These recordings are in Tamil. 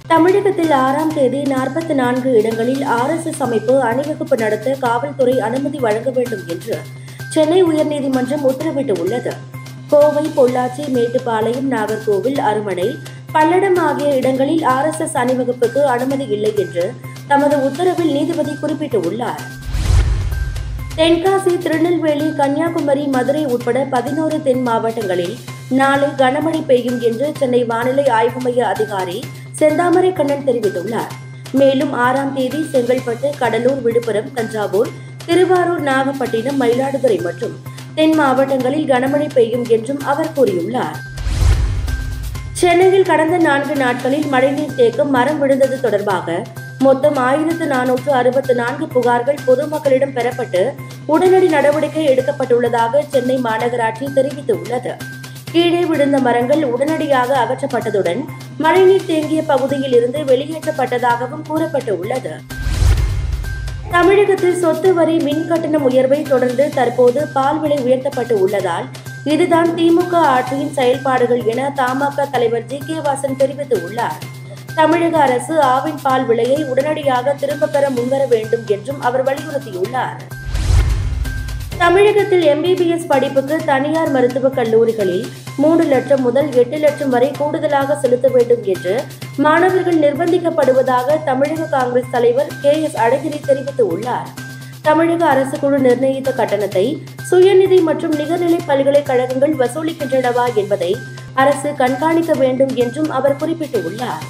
தமிழகத்தில் ஆறாம் தேதி நாற்பத்தி நான்கு இடங்களில் ஆர்எஸ்எஸ் அமைப்பு அணிவகுப்பு நடத்த காவல்துறை அனுமதி வழங்க வேண்டும் என்று சென்னை உயர்நீதிமன்றம் உத்தரவிட்டுள்ளது கோவை பொள்ளாச்சி மேட்டுப்பாளையம் நாகர்கோவில் அருமனை பல்லடம் ஆகிய இடங்களில் ஆர்எஸ்எஸ் அணிவகுப்புக்கு அனுமதி இல்லை என்று தமது உத்தரவில் நீதிபதி குறிப்பிட்டுள்ளார் தென்காசி திருநெல்வேலி கன்னியாகுமரி மதுரை உட்பட பதினோரு தென் மாவட்டங்களில் நாளை கனமழை பெய்யும் என்று சென்னை வானிலை ஆய்வு மைய அதிகாரி செந்தாமரை கண்ணன் தெரிவித்துள்ளார் மேலும் ஆறாம் தேதி செங்கல்பட்டு கடலூர் விழுப்புரம் தஞ்சாவூர் திருவாரூர் நாகப்பட்டினம் மயிலாடுதுறை மற்றும் தென் மாவட்டங்களில் கனமழை பெய்யும் என்றும் அவர் கூறியுள்ளார் சென்னையில் கடந்த நான்கு நாட்களில் மழைநீர் தேக்கம் மரம் விழுந்தது தொடர்பாக மொத்தம் ஆயிரத்து நானூற்று அறுபத்து நான்கு புகார்கள் பொதுமக்களிடம் பெறப்பட்டு உடனடி நடவடிக்கை எடுக்கப்பட்டுள்ளதாக சென்னை மாநகராட்சி தெரிவித்துள்ளது கீழே விழுந்த மரங்கள் உடனடியாக அகற்றப்பட்டதுடன் மழைநீர் தேங்கிய பகுதியில் இருந்து வெளியேற்றப்பட்டதாகவும் கூறப்பட்டுள்ளது தமிழகத்தில் சொத்து வரி மின் கட்டணம் உயர்வை தொடர்ந்து தற்போது பால் விலை உயர்த்தப்பட்டு உள்ளதால் இதுதான் திமுக ஆட்சியின் செயல்பாடுகள் என தமாக தலைவர் ஜி கே வாசன் தெரிவித்துள்ளார் தமிழக அரசு ஆவின் பால் விலையை உடனடியாக திரும்பப் பெற முன்வர வேண்டும் என்றும் அவர் வலியுறுத்தியுள்ளார் தமிழகத்தில் எம்பிபிஎஸ் படிப்புக்கு தனியார் மருத்துவக் கல்லூரிகளில் மூன்று லட்சம் முதல் எட்டு லட்சம் வரை கூடுதலாக செலுத்த வேண்டும் என்று மாணவர்கள் நிர்பந்திக்கப்படுவதாக தமிழக காங்கிரஸ் தலைவர் கே எஸ் அழகிரி தெரிவித்துள்ளார் தமிழக அரசு குழு நிர்ணயித்த கட்டணத்தை சுயநிதி மற்றும் நிகர்நிலை பல்கலைக்கழகங்கள் வசூலிக்கின்றனவா என்பதை அரசு கண்காணிக்க வேண்டும் என்றும் அவர் குறிப்பிட்டுள்ளார்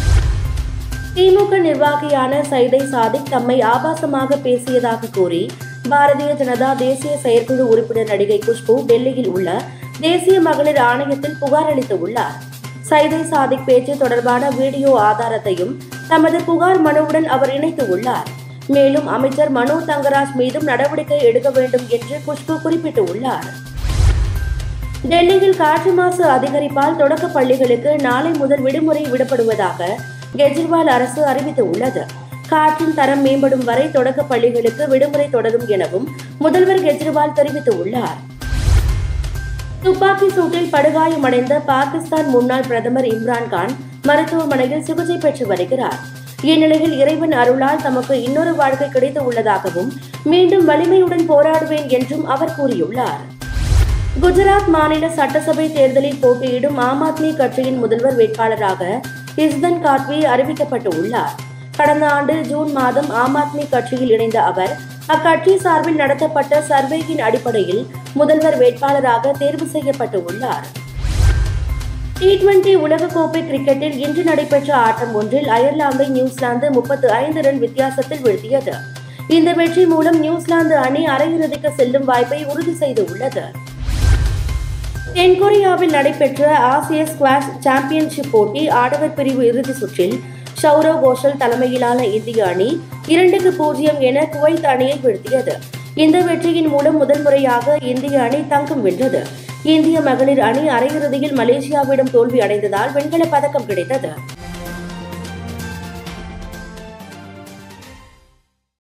திமுக நிர்வாகியான சைதை சாதிக் தம்மை ஆபாசமாக பேசியதாக கூறி பாரதிய ஜனதா தேசிய செயற்குழு உறுப்பினர் நடிகை குஷ்பு டெல்லியில் உள்ள தேசிய மகளிர் ஆணையத்தில் புகார் அளித்துள்ளார் சைதை சாதிக் பேச்சு தொடர்பான வீடியோ ஆதாரத்தையும் தமது புகார் மனுவுடன் அவர் இணைத்துள்ளார் மேலும் அமைச்சர் மனோ தங்கராஜ் மீதும் நடவடிக்கை எடுக்க வேண்டும் என்று குஷ்பு குறிப்பிட்டுள்ளார் டெல்லியில் காற்று மாசு அதிகரிப்பால் தொடக்க பள்ளிகளுக்கு நாளை முதல் விடுமுறை விடப்படுவதாக கெஜ்ரிவால் அரசு அறிவித்துள்ளது காற்றின் தரம் மேம்படும் வரை தொடக்க பள்ளிகளுக்கு விடுமுறை தொடரும் எனவும் முதல்வர் கெஜ்ரிவால் தெரிவித்துள்ளார் துப்பாக்கி சூட்டில் படுகாயமடைந்த பாகிஸ்தான் முன்னாள் பிரதமர் இம்ரான்கான் மருத்துவமனையில் சிகிச்சை பெற்று வருகிறார் இந்நிலையில் இறைவன் அருளால் தமக்கு இன்னொரு வாழ்க்கை கிடைத்து உள்ளதாகவும் மீண்டும் வலிமையுடன் போராடுவேன் என்றும் அவர் கூறியுள்ளார் குஜராத் மாநில சட்டசபை தேர்தலில் போட்டியிடும் ஆம் ஆத்மி கட்சியின் முதல்வர் வேட்பாளராக இஸ்தன் காட்வி அறிவிக்கப்பட்டுள்ளார் கடந்த ஆண்டு ஜூன் மாதம் ஆம் ஆத்மி கட்சியில் இணைந்த அவர் அக்கட்சி சார்பில் நடத்தப்பட்ட சர்வேயின் அடிப்படையில் முதல்வர் வேட்பாளராக தேர்வு செய்யப்பட்டுள்ளார் டி டுவெண்டி உலகக்கோப்பை கிரிக்கெட்டில் இன்று நடைபெற்ற ஆட்டம் ஒன்றில் அயர்லாந்தை நியூசிலாந்து முப்பத்து ஐந்து ரன் வித்தியாசத்தில் வீழ்த்தியது இந்த வெற்றி மூலம் நியூசிலாந்து அணி அரையிறுதிக்கு செல்லும் வாய்ப்பை உறுதி செய்துள்ளது தென்கொரியாவில் நடைபெற்ற ஆசிய ஸ்குவாஷ் சாம்பியன்ஷிப் போட்டி ஆடவர் பிரிவு இறுதி சுற்றில் சௌரவ் கோஷல் தலைமையிலான இந்திய அணி இரண்டுக்கு பூஜ்ஜியம் என குவைத் அணியை வீழ்த்தியது இந்த வெற்றியின் மூலம் முதல் முறையாக இந்திய அணி தங்கம் வென்றது இந்திய மகளிர் அணி அரையிறுதியில் மலேசியாவிடம் தோல்வி அடைந்ததால் வெண்கலப் பதக்கம் கிடைத்தது